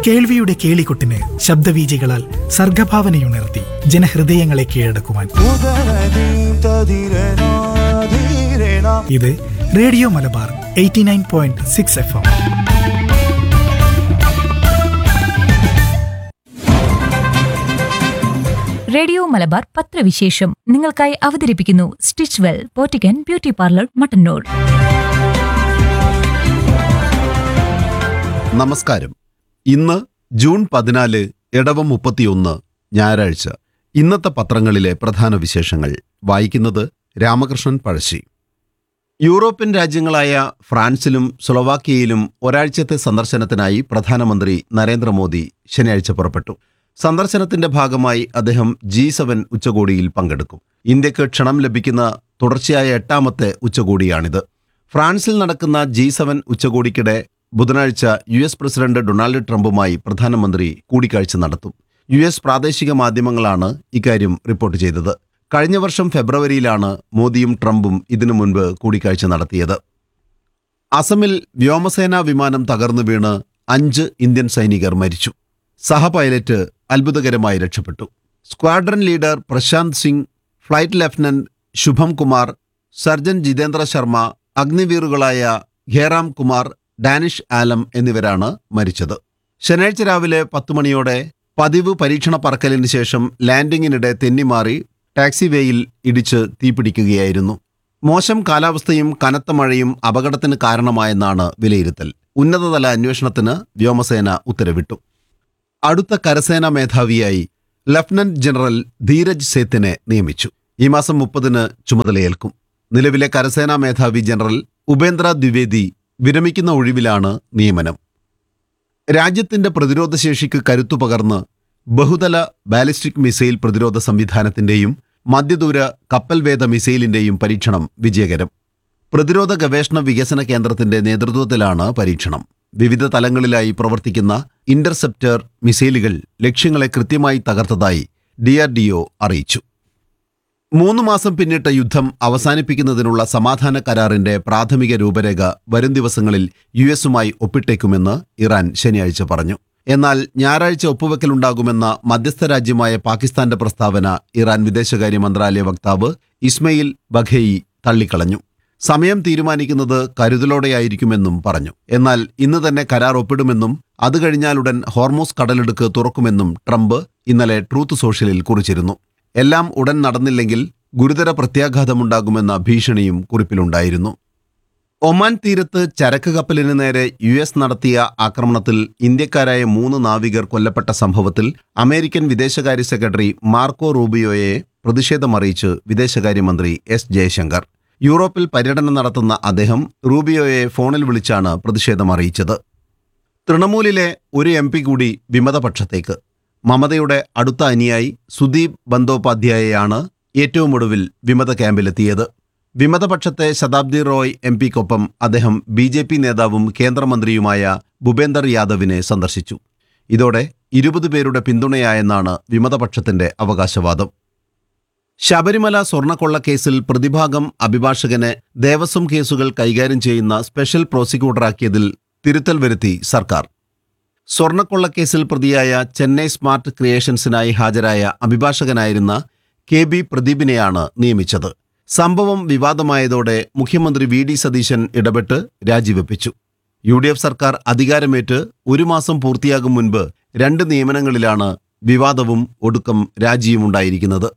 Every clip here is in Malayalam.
കേൾവിയുടെ കേളികൊട്ടിന് ശബ്ദവീചികളാൽ സർഗഭാവനയുണർത്തി ജനഹൃദയങ്ങളെ കീഴടക്കുവാൻ ഉദരദീപ്തധീരനാധീരനാ ഇത് radio Malabar eighty nine point six F M radio Malabar പത്രവിശേഷം നിങ്ങൾക്കായി അവതരിപ്പിക്കുന്നു സ്റ്റിച്ച് വെൽ പോറ്റിക്കൻ ബ്യൂട്ടി പാർലർ മട്ടന്നൂർ നമസ്കാരം ഇന്ന് ജൂൺ പതിനാല് ഇടവം മുപ്പത്തിയൊന്ന് ഞായറാഴ്ച ഇന്നത്തെ പത്രങ്ങളിലെ പ്രധാന വിശേഷങ്ങൾ വായിക്കുന്നത് രാമകൃഷ്ണൻ പഴശ്ശി യൂറോപ്യൻ രാജ്യങ്ങളായ ഫ്രാൻസിലും സ്ലൊവാക്യയിലും ഒരാഴ്ചത്തെ സന്ദർശനത്തിനായി പ്രധാനമന്ത്രി നരേന്ദ്രമോദി ശനിയാഴ്ച പുറപ്പെട്ടു സന്ദർശനത്തിന്റെ ഭാഗമായി അദ്ദേഹം ജി സെവൻ ഉച്ചകോടിയിൽ പങ്കെടുക്കും ഇന്ത്യക്ക് ക്ഷണം ലഭിക്കുന്ന തുടർച്ചയായ എട്ടാമത്തെ ഉച്ചകോടിയാണിത് ഫ്രാൻസിൽ നടക്കുന്ന ജി സെവൻ ഉച്ചകോടിക്കിടെ ബുധനാഴ്ച യു എസ് പ്രസിഡന്റ് ഡൊണാൾഡ് ട്രംപുമായി പ്രധാനമന്ത്രി കൂടിക്കാഴ്ച നടത്തും യു എസ് പ്രാദേശിക മാധ്യമങ്ങളാണ് ഇക്കാര്യം റിപ്പോർട്ട് ചെയ്തത് കഴിഞ്ഞ വർഷം ഫെബ്രുവരിയിലാണ് മോദിയും ട്രംപും ഇതിനു മുൻപ് കൂടിക്കാഴ്ച നടത്തിയത് അസമിൽ വ്യോമസേനാ വിമാനം തകർന്നു വീണ് അഞ്ച് ഇന്ത്യൻ സൈനികർ മരിച്ചു സഹ പൈലറ്റ് അത്ഭുതകരമായി രക്ഷപ്പെട്ടു squadron leader Prashant Singh flight lieutenant Shubham Kumar surgeon Jitendra Sharma അഗ്നിവീറുകളായ ഖേറാം കുമാർ ഡാനിഷ് ആലം എന്നിവരാണ് മരിച്ചത് ശനിയാഴ്ച രാവിലെ പത്ത് മണിയോടെ പതിവ് പരീക്ഷണ പറക്കലിന് ശേഷം ലാൻഡിങ്ങിനിടെ തെന്നിമാറി ടാക്സിവേയിൽ ഇടിച്ച് തീപിടിക്കുകയായിരുന്നു മോശം കാലാവസ്ഥയും കനത്ത മഴയും അപകടത്തിന് കാരണമായെന്നാണ് വിലയിരുത്തൽ ഉന്നതതല അന്വേഷണത്തിന് വ്യോമസേന ഉത്തരവിട്ടു അടുത്ത കരസേനാ മേധാവിയായി ലഫ്റ്റനന്റ് ജനറൽ ധീരജ് സേത്തിനെ നിയമിച്ചു ഈ മാസം മുപ്പതിന് ചുമതലയേൽക്കും നിലവിലെ കരസേനാ മേധാവി ജനറൽ ഉപേന്ദ്ര ദ്വിവേദി വിരമിക്കുന്ന ഒഴിവിലാണ് നിയമനം രാജ്യത്തിന്റെ പ്രതിരോധശേഷിക്ക് കരുത്തു പകർന്ന് ബഹുതല ബാലിസ്റ്റിക് മിസൈൽ പ്രതിരോധ സംവിധാനത്തിന്റെയും മധ്യദൂര കപ്പൽവേദ മിസൈലിന്റെയും പരീക്ഷണം വിജയകരം പ്രതിരോധ ഗവേഷണ വികസന കേന്ദ്രത്തിന്റെ നേതൃത്വത്തിലാണ് പരീക്ഷണം വിവിധ തലങ്ങളിലായി പ്രവർത്തിക്കുന്ന ഇന്റർസെപ്റ്റർ മിസൈലുകൾ ലക്ഷ്യങ്ങളെ കൃത്യമായി തകർത്തതായി ഡിആർഡിഒ അറിയിച്ചു മൂന്ന് മാസം പിന്നിട്ട യുദ്ധം അവസാനിപ്പിക്കുന്നതിനുള്ള സമാധാന കരാറിന്റെ പ്രാഥമിക രൂപരേഖ വരും ദിവസങ്ങളിൽ യു എസുമായി ഒപ്പിട്ടേക്കുമെന്ന് ഇറാൻ ശനിയാഴ്ച പറഞ്ഞു എന്നാൽ ഞായറാഴ്ച ഒപ്പുവെക്കലുണ്ടാകുമെന്ന മധ്യസ്ഥ രാജ്യമായ പാകിസ്ഥാന്റെ പ്രസ്താവന ഇറാൻ വിദേശകാര്യ മന്ത്രാലയ വക്താവ് ഇസ്മയിൽ ബഘേയി തള്ളിക്കളഞ്ഞു സമയം തീരുമാനിക്കുന്നത് കരുതലോടെയായിരിക്കുമെന്നും പറഞ്ഞു എന്നാൽ ഇന്ന് തന്നെ കരാർ ഒപ്പിടുമെന്നും അത് കഴിഞ്ഞാലുടൻ ഹോർമോസ് കടലെടുക്ക് തുറക്കുമെന്നും ട്രംപ് ഇന്നലെ ട്രൂത്ത് സോഷ്യലിൽ കുറിച്ചിരുന്നു എല്ലാം ഉടൻ നടന്നില്ലെങ്കിൽ ഗുരുതര പ്രത്യാഘാതമുണ്ടാകുമെന്ന ഭീഷണിയും കുറിപ്പിലുണ്ടായിരുന്നു ഒമാൻ തീരത്ത് ചരക്ക് കപ്പലിന് നേരെ യു എസ് നടത്തിയ ആക്രമണത്തിൽ ഇന്ത്യക്കാരായ മൂന്ന് നാവികർ കൊല്ലപ്പെട്ട സംഭവത്തിൽ അമേരിക്കൻ വിദേശകാര്യ സെക്രട്ടറി മാർക്കോ റൂബിയോയെ പ്രതിഷേധമറിയിച്ച് വിദേശകാര്യമന്ത്രി എസ് ജയശങ്കർ യൂറോപ്പിൽ പര്യടനം നടത്തുന്ന അദ്ദേഹം റൂബിയോയെ ഫോണിൽ വിളിച്ചാണ് പ്രതിഷേധമറിയിച്ചത് തൃണമൂലിലെ ഒരു എം പി കൂടി വിമതപക്ഷത്തേക്ക് മമതയുടെ അടുത്ത അനുയായി സുദീപ് ബന്ദോപാധ്യായയാണ് ഏറ്റവും ഒടുവിൽ വിമത ക്യാമ്പിലെത്തിയത് വിമതപക്ഷത്തെ ശതാബ്ദി റോയ് എം പിക്കൊപ്പം അദ്ദേഹം ബി ജെ പി നേതാവും കേന്ദ്രമന്ത്രിയുമായ ഭൂപേന്ദർ യാദവിനെ സന്ദർശിച്ചു ഇതോടെ ഇരുപത് പേരുടെ പിന്തുണയായെന്നാണ് വിമതപക്ഷത്തിന്റെ അവകാശവാദം ശബരിമല സ്വർണ്ണക്കൊള്ളക്കേസിൽ പ്രതിഭാഗം അഭിഭാഷകനെ ദേവസ്വം കേസുകൾ കൈകാര്യം ചെയ്യുന്ന സ്പെഷ്യൽ പ്രോസിക്യൂട്ടറാക്കിയതിൽ തിരുത്തൽ വരുത്തി സർക്കാർ സ്വർണ്ണക്കൊള്ളക്കേസിൽ പ്രതിയായ ചെന്നൈ സ്മാർട്ട് ക്രിയേഷൻസിനായി ഹാജരായ അഭിഭാഷകനായിരുന്ന കെ ബി പ്രദീപിനെയാണ് നിയമിച്ചത് സംഭവം വിവാദമായതോടെ മുഖ്യമന്ത്രി വി ഡി സതീശൻ ഇടപെട്ട് രാജിവെപ്പിച്ചു യു ഡി എഫ് സർക്കാർ അധികാരമേറ്റ് ഒരു മാസം പൂർത്തിയാകും മുൻപ് രണ്ട് നിയമനങ്ങളിലാണ് വിവാദവും ഒടുക്കം രാജിയുമുണ്ടായിരിക്കുന്നത്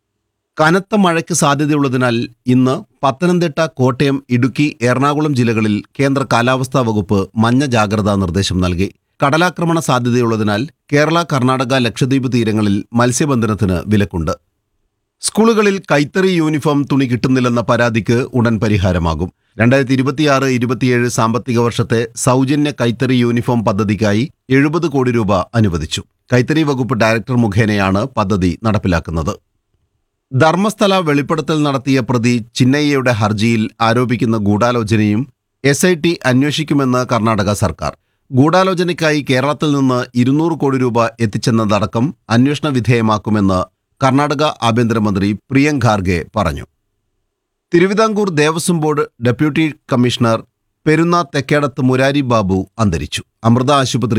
കനത്ത മഴയ്ക്ക് സാധ്യതയുള്ളതിനാൽ ഇന്ന് പത്തനംതിട്ട കോട്ടയം ഇടുക്കി എറണാകുളം ജില്ലകളിൽ കേന്ദ്ര കാലാവസ്ഥാ വകുപ്പ് മഞ്ഞ ജാഗ്രതാ നിർദ്ദേശം നൽകി കടലാക്രമണ സാധ്യതയുള്ളതിനാൽ കേരള കർണാടക ലക്ഷദ്വീപ് തീരങ്ങളിൽ മത്സ്യബന്ധനത്തിന് വിലക്കുണ്ട് സ്കൂളുകളിൽ കൈത്തറി യൂണിഫോം തുണി കിട്ടുന്നില്ലെന്ന പരാതിക്ക് ഉടൻ പരിഹാരമാകും രണ്ടായിരത്തി ഇരുപത്തിയാറ് ഇരുപത്തിയേഴ് സാമ്പത്തിക വർഷത്തെ സൗജന്യ കൈത്തറി യൂണിഫോം പദ്ധതിക്കായി എഴുപത് കോടി രൂപ അനുവദിച്ചു കൈത്തറി വകുപ്പ് ഡയറക്ടർ മുഖേനയാണ് പദ്ധതി നടപ്പിലാക്കുന്നത് ധർമ്മസ്ഥല വെളിപ്പെടുത്തൽ നടത്തിയ പ്രതി ചിന്നയ്യയുടെ ഹർജിയിൽ ആരോപിക്കുന്ന ഗൂഢാലോചനയും എസ് ഐ ടി അന്വേഷിക്കുമെന്ന് കർണാടക സർക്കാർ ഗൂഢാലോചനയ്ക്കായി കേരളത്തിൽ നിന്ന് ഇരുന്നൂറ് കോടി രൂപ എത്തിച്ചെന്നതടക്കം അന്വേഷണ വിധേയമാക്കുമെന്ന് കർണാടക ആഭ്യന്തരമന്ത്രി പ്രിയങ്ക് ഖാർഗെ പറഞ്ഞു Thiruvithamkoor Devaswom board deputy commissioner Perunna Thekkedathu Murari Babu അന്തരിച്ചു അമൃത ആശുപത്രിയിൽ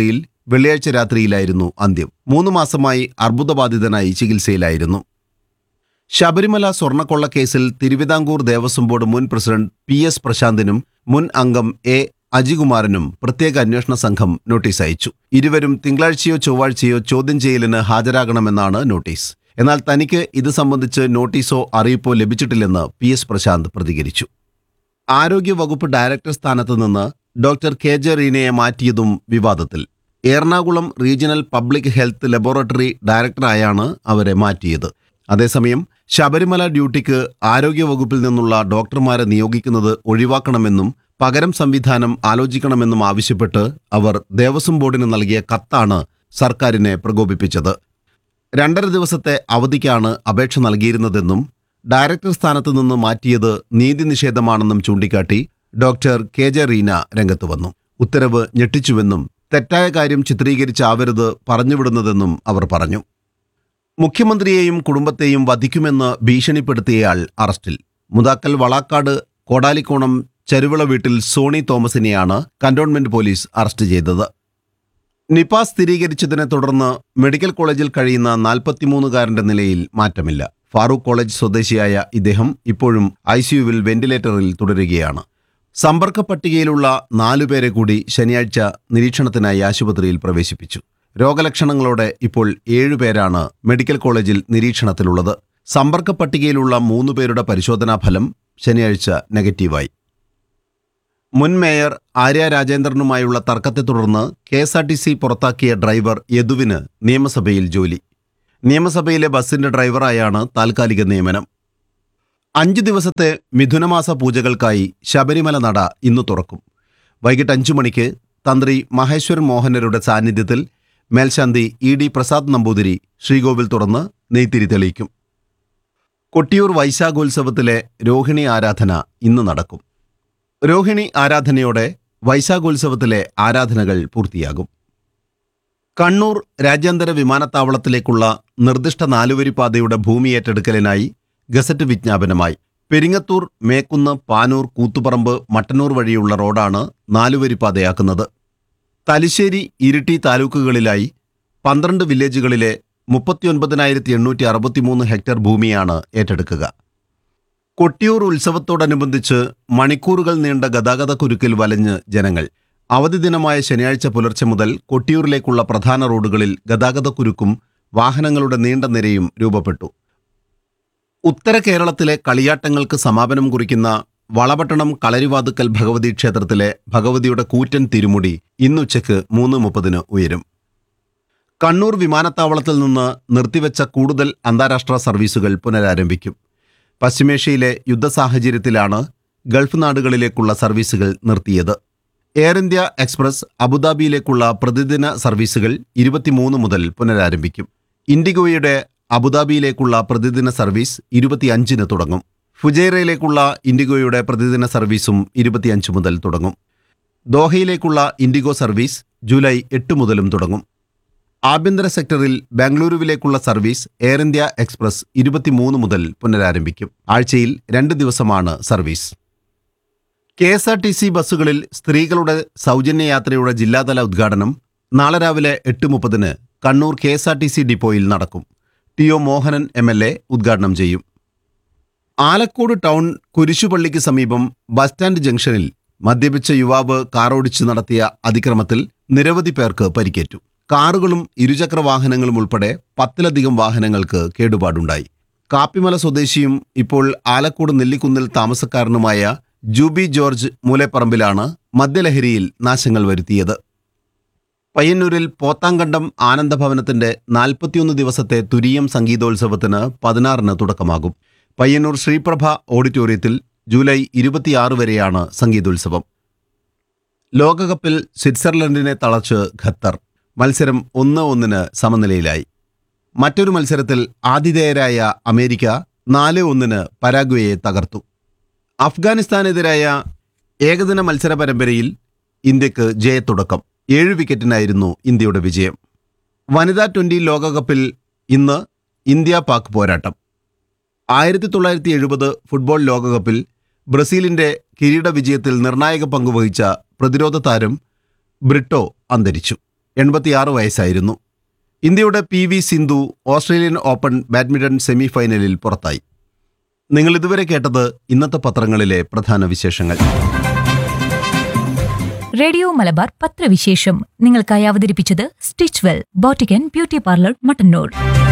വെള്ളിയാഴ്ച രാത്രിയിലായിരുന്നു അന്ത്യം മൂന്ന് മാസമായി അർബുദബാധിതനായി ചികിത്സയിലായിരുന്നു ശബരിമല സ്വർണ്ണക്കൊള്ളക്കേസിൽ തിരുവിതാംകൂർ ദേവസ്വം ബോർഡ് മുൻ പ്രസിഡന്റ് പി എസ് പ്രശാന്തിനും മുൻ അംഗം എ അജികുമാറിനും പ്രത്യേക അന്വേഷണ സംഘം നോട്ടീസ് അയച്ചു ഇരുവരും തിങ്കളാഴ്ചയോ ചൊവ്വാഴ്ചയോ ചോദ്യം ചെയ്യലിന് ഹാജരാകണമെന്നാണ് നോട്ടീസ് എന്നാൽ തനിക്ക് ഇത് സംബന്ധിച്ച് നോട്ടീസോ അറിയിപ്പോ ലഭിച്ചിട്ടില്ലെന്ന് പി എസ് പ്രശാന്ത് പ്രതികരിച്ചു ആരോഗ്യ വകുപ്പ് ഡയറക്ടർ സ്ഥാനത്ത് നിന്ന് ഡോക്ടർ കെ ജെ റീനയെ മാറ്റിയതും വിവാദത്തിൽ Ernakulam regional public health laboratory ഡയറക്ടറായാണ് അവരെ മാറ്റിയത് അതേസമയം ശബരിമല ഡ്യൂട്ടിക്ക് ആരോഗ്യ വകുപ്പിൽ നിന്നുള്ള ഡോക്ടർമാരെ നിയോഗിക്കുന്നത് ഒഴിവാക്കണമെന്നും പകരം സംവിധാനം ആലോചിക്കണമെന്നും ആവശ്യപ്പെട്ട് അവർ ദേവസ്വം ബോർഡിന് നൽകിയ കത്താണ് സർക്കാരിനെ പ്രകോപിപ്പിച്ചത് രണ്ടര ദിവസത്തെ അവധിക്കാണ് അപേക്ഷ നൽകിയിരുന്നതെന്നും ഡയറക്ടർ സ്ഥാനത്ത് നിന്ന് മാറ്റിയത് നീതി നിഷേധമാണെന്നും ചൂണ്ടിക്കാട്ടി ഡോക്ടർ കെ ജെ റീന രംഗത്ത് വന്നു ഉത്തരവ് ഞെട്ടിച്ചുവെന്നും തെറ്റായ കാര്യം ചിത്രീകരിച്ചാവരുത് പറഞ്ഞുവിടുന്നതെന്നും അവർ പറഞ്ഞു മുഖ്യമന്ത്രിയെയും കുടുംബത്തെയും വധിക്കുമെന്ന് ഭീഷണിപ്പെടുത്തിയയാൾ അറസ്റ്റിൽ മുതാക്കൽ വളാക്കാട് കോടാലിക്കോണം ചരുവിള വീട്ടിൽ സോണി തോമസിനെയാണ് കന്റോൺമെന്റ് പോലീസ് അറസ്റ്റ് ചെയ്തത് നിപ സ്ഥിരീകരിച്ചതിനെ തുടർന്ന് മെഡിക്കൽ കോളേജിൽ കഴിയുന്ന നാൽപ്പത്തിമൂന്നുകാരന്റെ നിലയിൽ മാറ്റമില്ല ഫാറൂഖ് കോളേജ് സ്വദേശിയായ ഇദ്ദേഹം ഇപ്പോഴും ഐസിയുവിൽ വെന്റിലേറ്ററിൽ തുടരുകയാണ് സമ്പർക്ക പട്ടികയിലുള്ള നാലുപേരെ കൂടി ശനിയാഴ്ച നിരീക്ഷണത്തിനായി ആശുപത്രിയിൽ പ്രവേശിപ്പിച്ചു രോഗലക്ഷണങ്ങളോടെ ഇപ്പോൾ ഏഴുപേരാണ് മെഡിക്കൽ കോളേജിൽ നിരീക്ഷണത്തിലുള്ളത് സമ്പർക്ക പട്ടികയിലുള്ള മൂന്ന് പേരുടെ പരിശോധനാ ഫലം ശനിയാഴ്ച നെഗറ്റീവായി മുൻ മേയർ ആര്യ രാജേന്ദ്രനുമായുള്ള തർക്കത്തെ തുടർന്ന് K S R T C പുറത്താക്കിയ ഡ്രൈവർ യദുവിന് നിയമസഭയിൽ ജോലി നിയമസഭയിലെ ബസിന്റെ ഡ്രൈവറായാണ് താൽക്കാലിക നിയമനം അഞ്ച് ദിവസത്തെ മിഥുനമാസ പൂജകൾക്കായി ശബരിമല നട ഇന്ന് തുറക്കും വൈകിട്ട് അഞ്ചു മണിക്ക് തന്ത്രി മഹേശ്വരൻ മോഹനരുടെ സാന്നിധ്യത്തിൽ മേൽശാന്തി ഇ ഡി പ്രസാദ് നമ്പൂതിരി ശ്രീകോവിൽ തുറന്ന് നെയ്ത്തിരി തെളിയിക്കും കൊട്ടിയൂർ വൈശാഖോത്സവത്തിലെ രോഹിണി ആരാധന ഇന്ന് നടക്കും രോഹിണി ആരാധനയോടെ വൈശാഖോത്സവത്തിലെ ആരാധനകൾ പൂർത്തിയാകും കണ്ണൂർ രാജ്യാന്തര വിമാനത്താവളത്തിലേക്കുള്ള നിർദ്ദിഷ്ട നാലുവരിപ്പാതയുടെ ഭൂമി ഏറ്റെടുക്കലിനായി ഗസറ്റ് വിജ്ഞാപനമായി പെരിങ്ങത്തൂർ മേക്കുന്ന് പാനൂർ കൂത്തുപറമ്പ് മട്ടന്നൂർ വഴിയുള്ള റോഡാണ് നാലുവരിപ്പാതയാക്കുന്നത് തലശ്ശേരി ഇരിട്ടി താലൂക്കുകളിലായി പന്ത്രണ്ട് വില്ലേജുകളിലെ മുപ്പത്തിയൊൻപതിനായിരത്തി എണ്ണൂറ്റി അറുപത്തിമൂന്ന് ഹെക്ടർ ഭൂമിയാണ് ഏറ്റെടുക്കുക കൊട്ടിയൂർ ഉത്സവത്തോടനുബന്ധിച്ച് മണിക്കൂറുകൾ നീണ്ട ഗതാഗത കുരുക്കിൽ വലഞ്ഞ് ജനങ്ങൾ അവധി ദിനമായ ശനിയാഴ്ച പുലർച്ചെ മുതൽ കൊട്ടിയൂരിലേക്കുള്ള പ്രധാന റോഡുകളിൽ ഗതാഗത കുരുക്കും വാഹനങ്ങളുടെ നീണ്ട നിരയും രൂപപ്പെട്ടു ഉത്തര കേരളത്തിലെ കളിയാട്ടങ്ങൾക്ക് സമാപനം കുറിക്കുന്ന വളപട്ടണം കളരിവാതുക്കൽ ഭഗവതി ക്ഷേത്രത്തിലെ ഭഗവതിയുടെ കൂറ്റൻ തിരുമുടി ഇന്നുച്ചയ്ക്ക് മൂന്ന് മുപ്പതിന് ഉയരും കണ്ണൂർ വിമാനത്താവളത്തിൽ നിന്ന് നിർത്തിവെച്ച കൂടുതൽ അന്താരാഷ്ട്ര സർവീസുകൾ പുനരാരംഭിക്കും പശ്ചിമേഷ്യയിലെ യുദ്ധസാഹചര്യത്തിലാണ് ഗൾഫ് നാടുകളിലേക്കുള്ള സർവീസുകൾ നിർത്തിയത് എയർ ഇന്ത്യ എക്സ്പ്രസ് അബുദാബിയിലേക്കുള്ള പ്രതിദിന സർവീസുകൾ ഇരുപത്തിമൂന്ന് മുതൽ പുനരാരംഭിക്കും ഇൻഡിഗോയുടെ അബുദാബിയിലേക്കുള്ള പ്രതിദിന സർവീസ് ഇരുപത്തിയഞ്ചിന് തുടങ്ങും ഫുജൈറയിലേക്കുള്ള ഇൻഡിഗോയുടെ പ്രതിദിന സർവീസും ഇരുപത്തിയഞ്ച് മുതൽ തുടങ്ങും ദോഹയിലേക്കുള്ള ഇൻഡിഗോ സർവീസ് ജൂലൈ എട്ട് മുതലും തുടങ്ങും ആഭ്യന്തര സെക്ടറിൽ ബാംഗ്ലൂരുവിലേക്കുള്ള സർവീസ് എയർ ഇന്ത്യ എക്സ്പ്രസ് ഇരുപത്തിമൂന്ന് മുതൽ പുനരാരംഭിക്കും ആഴ്ചയിൽ രണ്ട് ദിവസമാണ് service K S R T C ബസ്സുകളിൽ സ്ത്രീകളുടെ സൗജന്യ യാത്രയുടെ ജില്ലാതല ഉദ്ഘാടനം നാളെ രാവിലെ എട്ട് മുപ്പതിന് Kannur K S R T C ഡിപ്പോയിൽ നടക്കും T O Mohanan M L A ഉദ്ഘാടനം ചെയ്യും ആലക്കോട് ടൗൺ കുരിശുപള്ളിക്ക് സമീപം ബസ് സ്റ്റാൻഡ് ജംഗ്ഷനിൽ മദ്യപിച്ച യുവാവ് കാറോടിച്ച് നടത്തിയ അതിക്രമത്തിൽ നിരവധി പേർക്ക് പരിക്കേറ്റു കാറുകളും ഇരുചക്ര വാഹനങ്ങളും ഉൾപ്പെടെ പത്തിലധികം വാഹനങ്ങൾക്ക് കേടുപാടുണ്ടായി കാപ്പിമല സ്വദേശിയും ഇപ്പോൾ ആലക്കോട് നെല്ലിക്കുന്നിൽ താമസക്കാരനുമായ ജൂബി ജോർജ് മൂലേപ്പറമ്പിലാണ് മദ്യലഹരിയിൽ നാശങ്ങൾ വരുത്തിയത് പയ്യന്നൂരിൽ പോത്താങ്കണ്ടം ആനന്ദഭവനത്തിന്റെ നാൽപ്പത്തിയൊന്ന് ദിവസത്തെ തുരീയം സംഗീതോത്സവത്തിന് പതിനാറിന് തുടക്കമാകും പയ്യന്നൂർ ശ്രീപ്രഭ ഓഡിറ്റോറിയത്തിൽ ജൂലൈ ഇരുപത്തിയാറ് വരെയാണ് സംഗീതോത്സവം ലോകകപ്പിൽ സ്വിറ്റ്സർലൻഡിനെ തളച്ച് ഖത്തർ മത്സരം ഒന്ന് ഒന്നിന് സമനിലയിലായി മറ്റൊരു മത്സരത്തിൽ ആതിഥേയരായ അമേരിക്ക നാല് ഒന്നിന് പരാഗ്വയെ തകർത്തു അഫ്ഗാനിസ്ഥാനെതിരായ ഏകദിന മത്സര പരമ്പരയിൽ ഇന്ത്യക്ക് ജയത്തുടക്കം ഏഴ് വിക്കറ്റിനായിരുന്നു ഇന്ത്യയുടെ വിജയം വനിതാ ട്വന്റി ലോകകപ്പിൽ ഇന്ന് ഇന്ത്യ പാക് പോരാട്ടം ആയിരത്തി തൊള്ളായിരത്തി എഴുപത് ഫുട്ബോൾ ലോകകപ്പിൽ ബ്രസീലിന്റെ കിരീട വിജയത്തിൽ നിർണായക പങ്കുവഹിച്ച പ്രതിരോധ താരം ബ്രിട്ടോ അന്തരിച്ചു എൺപത്തിയാറ് വയസ്സായിരുന്നു ഇന്ത്യയുടെ P V Sindhu Australian Open badminton semi ഫൈനലിൽ പുറത്തായി നിങ്ങൾ ഇതുവരെ കേട്ടത് ഇന്നത്തെ പത്രങ്ങളിലെ പ്രധാന വിശേഷങ്ങൾ റേഡിയോ മലബാർ പത്രവിശേഷം നിങ്ങൾക്കായി അവതരിപ്പിച്ചത് Stitch Well boutique and beauty parlour Mattannur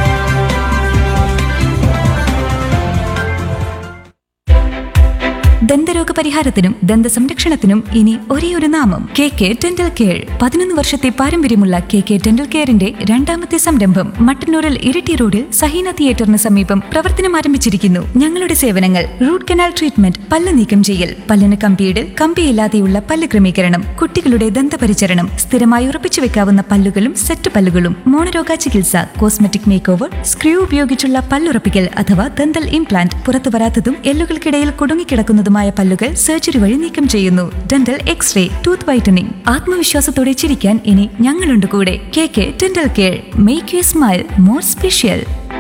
ദന്തരോഗ പരിഹാരത്തിനും ദന്ത സംരക്ഷണത്തിനും ഇനി ഒരേ ഒരു നാമം കെ കെ ഡെന്റൽ കെയർ പതിനൊന്ന് വർഷത്തെ പാരമ്പര്യമുള്ള കെ കെ ഡെന്റൽ കെയറിന്റെ രണ്ടാമത്തെ സംരംഭം മട്ടന്നൂരിൽ ഇരിട്ടി റോഡിൽ സഹീന തിയേറ്ററിന് സമീപം പ്രവർത്തനം ആരംഭിച്ചിരിക്കുന്നു ഞങ്ങളുടെ സേവനങ്ങൾ റൂട്ട് കനാൽ ട്രീറ്റ്മെന്റ് പല്ല് നീക്കം ചെയ്യൽ പല്ലിന് കമ്പിയിടൽ കമ്പിയില്ലാതെയുള്ള പല്ല് ക്രമീകരണം കുട്ടികളുടെ ദന്തപരിചരണം സ്ഥിരമായി ഉറപ്പിച്ചു വെക്കാവുന്ന പല്ലുകളും സെറ്റ് പല്ലുകളും മോണരോഗ ചികിത്സ കോസ്മെറ്റിക് മേക്ക് ഓവർ സ്ക്രൂ ഉപയോഗിച്ചുള്ള പല്ലുറപ്പിക്കൽ അഥവാ ദന്തൽ ഇംപ്ലാന്റ് പുറത്തു വരാത്തതും എല്ലുകൾക്കിടയിൽ കുടുങ്ങിക്കിടക്കുന്നതുമായ പല്ലുകൾ സർജറി വഴി നീക്കം ചെയ്യുന്നു ഡെന്റൽ എക്സ്റേ ടൂത്ത് വൈറ്റനിങ് ആത്മവിശ്വാസത്തോടെ ചിരിക്കാൻ ഇനി ഞങ്ങളുണ്ട് കൂടെ K K dental care make you smile more special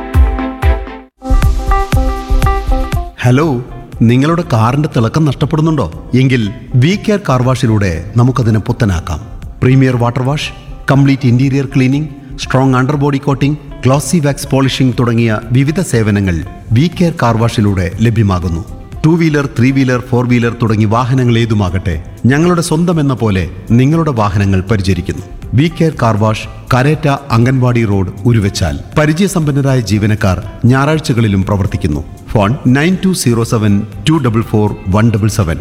hello നിങ്ങളുടെ കാറിന്റെ തിളക്കം നഷ്ടപ്പെടുന്നുണ്ടോ എങ്കിൽ വി കെയർ കാർ വാഷിലൂടെ നമുക്കതിനെ പുത്തനാക്കാം premier water wash complete interior cleaning strong under body coating glossy wax polishing തുടങ്ങിയ വിവിധ സേവനങ്ങൾ വി കെയർ കാർ വാഷിലൂടെ ലഭ്യമാകുന്നു two wheeler three wheeler four wheeler തുടങ്ങി വാഹനങ്ങൾ ഏതുമാകട്ടെ ഞങ്ങളുടെ സ്വന്തം എന്ന പോലെ നിങ്ങളുടെ വാഹനങ്ങൾ പരിചരിക്കുന്നു V care car wash Karetta anganwadi road Uruvachal പരിചയസമ്പന്നരായ ജീവനക്കാർ ഞായറാഴ്ചകളിലും പ്രവർത്തിക്കുന്നു phone nine two zero seven two double four one double seven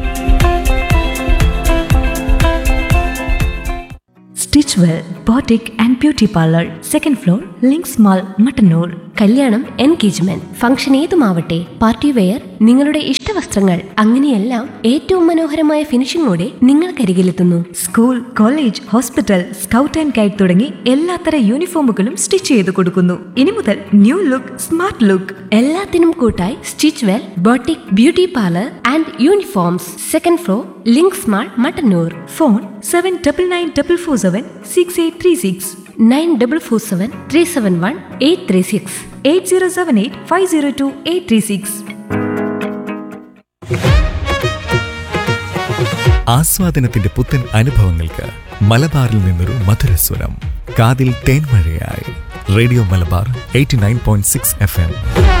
Stitch Well boutique and beauty parlour second floor Links mall Mattannur കല്യാണം എൻഗേജ്മെന്റ് ഫംഗ്ഷൻ ഏതുമാവട്ടെ പാർട്ടി വെയർ നിങ്ങളുടെ ഇഷ്ടവസ്ത്രങ്ങൾ അങ്ങനെയെല്ലാം ഏറ്റവും മനോഹരമായ ഫിനിഷിംഗോടെ നിങ്ങൾക്കരികിലെത്തുന്നു school college hospital scout and guide തുടങ്ങി എല്ലാത്തര യൂണിഫോമുകളും സ്റ്റിച്ച് ചെയ്ത് കൊടുക്കുന്നു ഇനി മുതൽ ന്യൂ ലുക്ക് സ്മാർട്ട് ലുക്ക് എല്ലാത്തിനും കൂട്ടായി Stitch Well boutique beauty parlour and uniforms second floor Links mall Mattannur phone seven double nine double four seven six eight three six nine double four seven three seven one eight three six eight zero seven eight five zero two eight three six ആസ്വാദനത്തിന്റെ പുത്തൻ അനുഭവങ്ങൾക്ക് മലബാറിൽ നിന്നൊരു മധുരസ്വരം കാതിൽ തേൻമഴയായി radio Malabar eighty nine point six F M